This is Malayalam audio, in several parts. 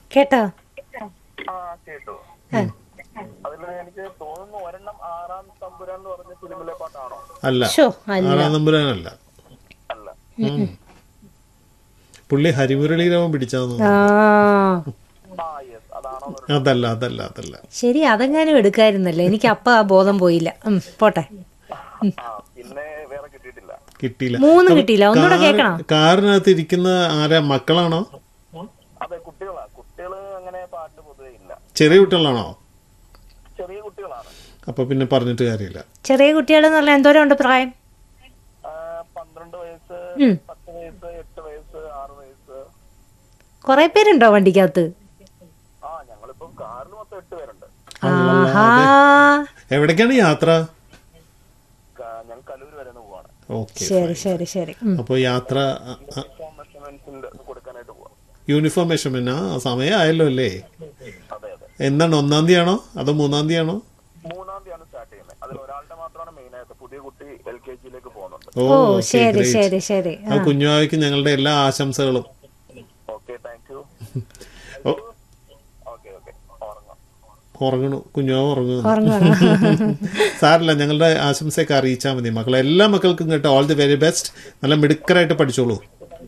കേട്ടോ ആ കേട്ടു ആ. അതില് എനിക്ക് തോന്നുന്നു ഒരെണ്ണം ആറാം തമ്പുരാൻ എന്ന് പറഞ്ഞ ഫിലിമിലെ പാട്ടാണോ അല്ല ഷോ അല്ല ആറാം നമ്പുരാനല്ല അല്ല ഉം. പുള്ളി ഹരിമുരളീരവൻ പിടിച്ചാന്ന് ആ ആ യെസ് അതാണോ എന്ന് അതല്ല അതല്ല അതല്ല ശരി അതെങ്ങാനും എടുക്കായിരുന്നല്ലോ എനിക്ക് അപ്പ ആ ബോധം പോയില്ല ഉം, പോട്ടെ ആ പിന്നെ വേറെ കിട്ടിയിട്ടില്ല കിട്ടിയില്ല മൂന്ന് കിട്ടിയില്ല ഒന്നുകൂടെ കാറ്- കേൾക്കണം കാറിനകത്ത് ഇരിക്കുന്ന ആരാ മക്കളാണോ അതെ കുട്ടികളാ കുട്ടികള് അങ്ങനെ പാട്ട് പൊതുവെ ഇല്ല ചെറിയ കുട്ടികളാണോ ചെറിയ കുട്ടികളാണ് അപ്പൊ പിന്നെ പറഞ്ഞിട്ട് കാര്യമില്ല ചെറിയ കുട്ടികളെന്ന് പറഞ്ഞാൽ എന്തോരം ഉണ്ട് പ്രായം ആ, പന്ത്രണ്ട് വയസ്സ് ഉം. പത്ത് വയസ്സ് എട്ട് വയസ്സ് ആറ് വയസ്സ് കുറെ പേരുണ്ടോ വണ്ടിക്കകത്ത് ആ ഞങ്ങളിപ്പം കാറിൽ മൊത്തം എട്ട് പേരുണ്ട് ആഹാ എവിടേക്കാണ് യാത്ര ക- ഞങ്ങൾ കലൂർ വരെ ഒന്ന് പോവാണ് ഓക്കെ ശരി ശരി ശരി ഉം. അപ്പൊ യാത്ര അ, അ, യൂണിഫോം മെഷർമെന്റ്സിന്റെ കൊടുക്കാനായിട്ട് പോവാം യൂണിഫോം മെഷർമെന്റ് ആ സമയമായല്ലോ അല്ലേ അതെ അതെ എന്താണ് ഒന്നാം തീയതി ആണോ അതോ മൂന്നാം തീയതി ആണോ മൂന്നാം തീയതിയാണ് സ്റ്റാർട്ട് ചെയ്യുന്നത് അതിൽ ഒരാളുടെ മാത്രമാണ് മെയിൻ ആയിട്ട് പുതിയ കുട്ടി എൽ കെ ജിയിലേക്ക് പോകുന്നുണ്ട് ഓ ഓ okay, ശരി great. ശരി ശരി ആ കുഞ്ഞുവാവയ്ക്ക് ഞങ്ങളുടെ എല്ലാ ആശംസകളും ഓക്കെ താങ്ക് യു ഓ, ഓക്കെ ഓക്കെ ഉറങ്ങാം ഉറങ്ങണു കുഞ്ഞുവാവ് ഉറങ്ങുന്നു ഉറങ്ങണം സാറില്ല ഞങ്ങളുടെ ആശംസയൊക്കെ അറിയിച്ചാൽ മതി മക്കളെ എല്ലാ മക്കൾക്കും കേട്ടോ ഓൾ ദി വെരി ബെസ്റ്റ് നല്ല മിടുക്കരായിട്ട് പഠിച്ചോളൂ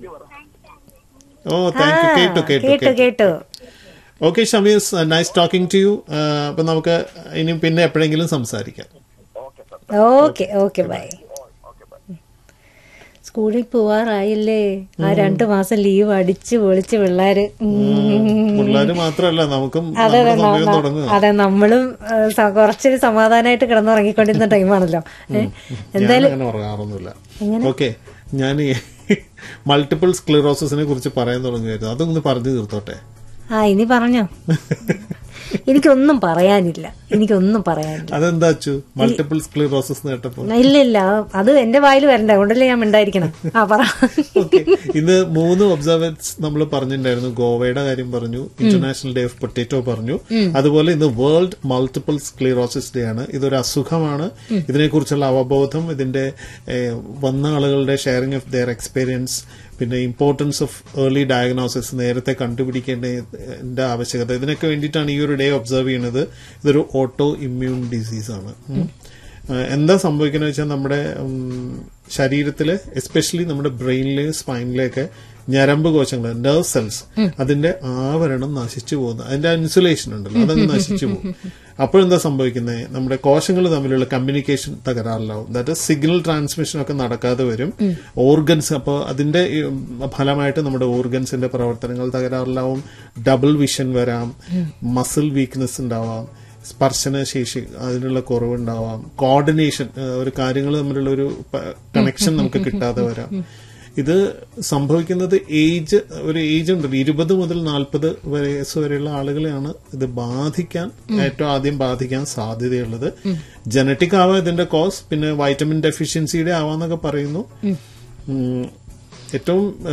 ഓ താങ്ക് യു കേട്ടു കേട്ടു കേട്ടു കേട്ടു കേട്ടു okay Shamees nice talking to you അപ്പൊ നമുക്ക് ഇനി പിന്നെ എപ്പോഴെങ്കിലും സംസാരിക്കാം okay sir okay okay bye okay bye സ്കൂളിൽ പോവാറായില്ലേ ആ രണ്ടു മാസം ലീവ് അടിച്ച് പൊളിച്ച് പിള്ളേര് ഉം. പിള്ളേര് മാത്രല്ല നമുക്കും അതെ നമ്മുടെ അതെ സമയം ന- തുടങ്ങുക അതെ നമ്മളും ഏ, സ- കുറച്ചൊരു സമാധാനമായിട്ട് കിടന്നുറങ്ങിക്കൊണ്ടിരുന്ന ടൈമാണല്ലോ ഏ, ഞാൻ അങ്ങനെ പറയാറൊന്നുമില്ല ഓക്കെ ഞാൻ മൾട്ടിപ്പിൾ സ്ക്ലിറോസിനെ കുറിച്ച് പറയാൻ തുടങ്ങുമായിരുന്നു അതൊന്ന് പറഞ്ഞു തീർത്തോട്ടെ ആ ഇനി പറഞ്ഞോ എനിക്കൊന്നും പറയാനില്ല എനിക്കൊന്നും പറയാനില്ല അതെന്താ അച്ചു മൾട്ടിപ്പിൾ സ്ക്ലിറോസിസ് കേട്ടപ്പോ ഇല്ല ഇല്ല അത് എന്റെ വായിൽ വരണ്ട അതുകൊണ്ടല്ലേ ഞാൻ മിണ്ടായിരിക്കണം ആ പറ ഓക്കെ ഇന്ന് മൂന്ന് ഒബ്സർവേറ്റ്സ് നമ്മൾ പറഞ്ഞിട്ടുണ്ടായിരുന്നു ഗോവയുടെ കാര്യം പറഞ്ഞു ഇന്റർനാഷണൽ ഡേ ഓഫ് പൊട്ടേറ്റോ പറഞ്ഞു അതുപോലെ ഇന്ന് വേൾഡ് മൾട്ടിപ്പിൾ സ്ക്ലിറോസിസ് ഡേ ആണ് ഇതൊരു അസുഖമാണ് ഇതിനെക്കുറിച്ചുള്ള അവബോധം ഇതിന്റെ ഏഹ്, വന്ന ആളുകളുടെ ഷെയറിംഗ് ഓഫ് ദെയർ എക്സ്പീരിയൻസ് പിന്നെ ഇമ്പോർട്ടൻസ് ഓഫ് ഏർലി ഡയഗ്നോസിസ് നേരത്തെ കണ്ടുപിടിക്കേണ്ടതിന്റെ ആവശ്യകത ഇതിനൊക്കെ വേണ്ടിയിട്ടാണ് ഈ ഒരു ഡേ ഒബ്സർവ് ചെയ്യുന്നത് ഇതൊരു ഓട്ടോ ഇമ്മ്യൂൺ ഡിസീസ് ആണ് ഉം. ഏഹ് എന്താ സംഭവിക്കുന്നത് വെച്ചാൽ നമ്മുടെ ശരീരത്തില് എസ്പെഷ്യലി നമ്മുടെ ബ്രെയിനിലെ സ്പൈനിലെയൊക്കെ ഞരമ്പ് കോശങ്ങൾ നെർവ് സെൽസ് അതിന്റെ ആവരണം നശിച്ചു പോകുന്നു അതിന്റെ ഇൻസുലേഷൻ ഉണ്ടല്ലോ അതങ്ങ് നശിച്ചു പോകും അപ്പോഴെന്താ സംഭവിക്കുന്നത് നമ്മുടെ കോശങ്ങൾ തമ്മിലുള്ള കമ്മ്യൂണിക്കേഷൻ തകരാറിലാവും ദാറ്റ് സിഗ്നൽ ട്രാൻസ്മിഷൻ ഒക്കെ നടക്കാതെ വരും ഓർഗൻസ് അപ്പോൾ അതിന്റെ ഈ, ഉം, ഫലമായിട്ട് നമ്മുടെ ഓർഗൻസിന്റെ പ്രവർത്തനങ്ങൾ തകരാറിലാവും ഡബിൾ വിഷൻ വരാം മസിൽ വീക്ക്നെസ് ഉണ്ടാവാം സ്പർശന ശേഷി അതിനുള്ള കുറവുണ്ടാവാം കോർഡിനേഷൻ ഒരു കാര്യങ്ങൾ തമ്മിലുള്ള ഒരു കണക്ഷൻ നമുക്ക് കിട്ടാതെ വരാം ഇത് സംഭവിക്കുന്നത് ഏജ് ഒരു ഏജ് ഉണ്ടല്ലോ ഇരുപത് മുതൽ നാൽപ്പത് വയസ്സ് വരെയുള്ള ആളുകളെയാണ് ഇത് ബാധിക്കാൻ ഏറ്റവും ആദ്യം ബാധിക്കാൻ സാധ്യതയുള്ളത് ജനറ്റിക് ആവാം ഇതിന്റെ കോസ് പിന്നെ വൈറ്റമിൻ ഡെഫിഷ്യൻസിയുടെ ആവാന്നൊക്കെ പറയുന്നു ഉം, ഏറ്റവും ആ,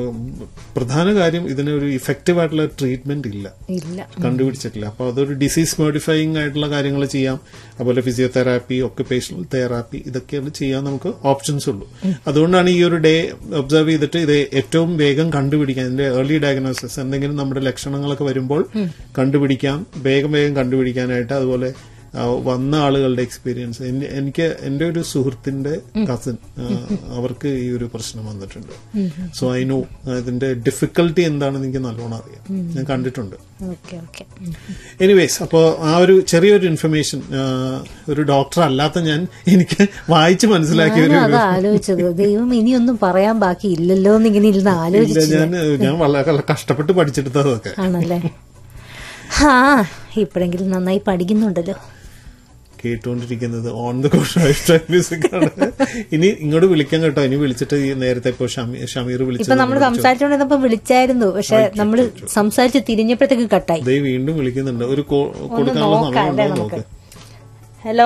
പ്രധാന കാര്യം ഇതിന് ഒരു ഇഫക്റ്റീവ് ആയിട്ടുള്ള ട്രീറ്റ്മെന്റ് ഇല്ല ഇല്ല കണ്ടുപിടിച്ചിട്ടില്ല അപ്പോൾ അതൊരു ഡിസീസ് മോഡിഫയിങ് ആയിട്ടുള്ള കാര്യങ്ങൾ ചെയ്യാം അതുപോലെ ഫിസിയോതെറാപ്പി ഒക്കുപേഷണൽ തെറാപ്പി ഇതൊക്കെയാണ് ചെയ്യാൻ നമുക്ക് ഓപ്ഷൻസ് ഉള്ളൂ അതുകൊണ്ടാണ് ഈ ഒരു ഡേ ഒബ്സർവ് ചെയ്തിട്ട് ഇത് ഏറ്റവും വേഗം കണ്ടുപിടിക്കാൻ ഇതിന്റെ ഏർലി ഡയഗ്നോസിസ് എന്തെങ്കിലും നമ്മുടെ ലക്ഷണങ്ങളൊക്കെ വരുമ്പോൾ കണ്ടുപിടിക്കാം വേഗം വേഗം കണ്ടുപിടിക്കാനായിട്ട് അതുപോലെ ആ, വന്ന ആളുകളുടെ എക്സ്പീരിയൻസ് എനി- എനിക്ക് എന്റെ ഒരു സുഹൃത്തിന്റെ കസിൻ അവർക്ക് ഈ ഒരു പ്രശ്നം വന്നിട്ടുണ്ട് സോ ഐ നോ ഇതിന്റെ ഡിഫിക്കൽട്ടി എന്താണെന്ന് എനിക്ക് നല്ലോണം അറിയാം ഞാൻ കണ്ടിട്ടുണ്ട് ഓക്കെ ഓക്കെ എനിവേസ് അപ്പോൾ ആ ഒരു ചെറിയൊരു ഇൻഫർമേഷൻ ഒരു ഡോക്ടർ അല്ലാത്ത ഞാൻ എനിക്ക് വായിച്ച് മനസ്സിലാക്കിയ ഒരു ഞാനും അത് ആലോചിച്ചത് ദൈവം ഇനിയൊന്നും പറയാൻ ബാക്കി ഇല്ലല്ലോ എന്ന് ഇങ്ങനെ ഇരുന്ന് ഇല്ല ആലോചിച്ചു ഞാൻ ഞാൻ വളരെ കഷ്ടപ്പെട്ട് പഠിച്ചെടുത്തതൊക്കെ ആണല്ലേ ആ ഇപ്പോഴെങ്കിലും നന്നായി പഠിക്കുന്നുണ്ടല്ലോ കേട്ടുകൊണ്ടിരിക്കുന്നത് ഓൺ ദ കോഷ് മ്യൂസിക് ആണ് ഇനി ഇങ്ങോട്ട് വിളിക്കാൻ കേട്ടോ ഇനി വിളിച്ചിട്ട് ഈ നേരത്തെ ഇപ്പോ ഷമീ- ഷമീർ ഇപ്പൊ വിളിച്ചത് നമ്മൾ സംസാരിച്ചോണ്ടിരുന്നപ്പോ വിളിച്ചായിരുന്നു പക്ഷെ നമ്മൾ സംസാരിച്ച് തിരിഞ്ഞപ്പോഴത്തേക്ക് കട്ടായി ദേ വീണ്ടും വിളിക്കുന്നുണ്ട് ഒരു കോ- കൊടുക്കാനുള്ള നോക്കാം സമയം അല്ലേ ഉണ്ടോ നമുക്ക് നോക്ക് ഹലോ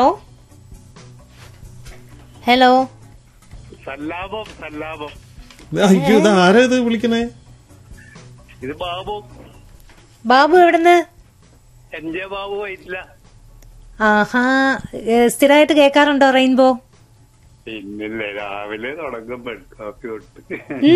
ഹലോ സല്ലാപം സല്ലാപം അയ്യോ ഇത് ആരാ ഇത് വിളിക്കണേ ഇത് ബാബു ബാബു എവിടുന്ന് എൻ ജെ ബാബു വൈറ്റില്ല ആഹാ ഏ, സ്ഥിരമായിട്ട് കേൾക്കാറുണ്ടോ റെയിൻബോ പിന്നില്ലേ രാവിലെ തുടങ്ങും ബെഡ് കാപ്പി തൊട്ട്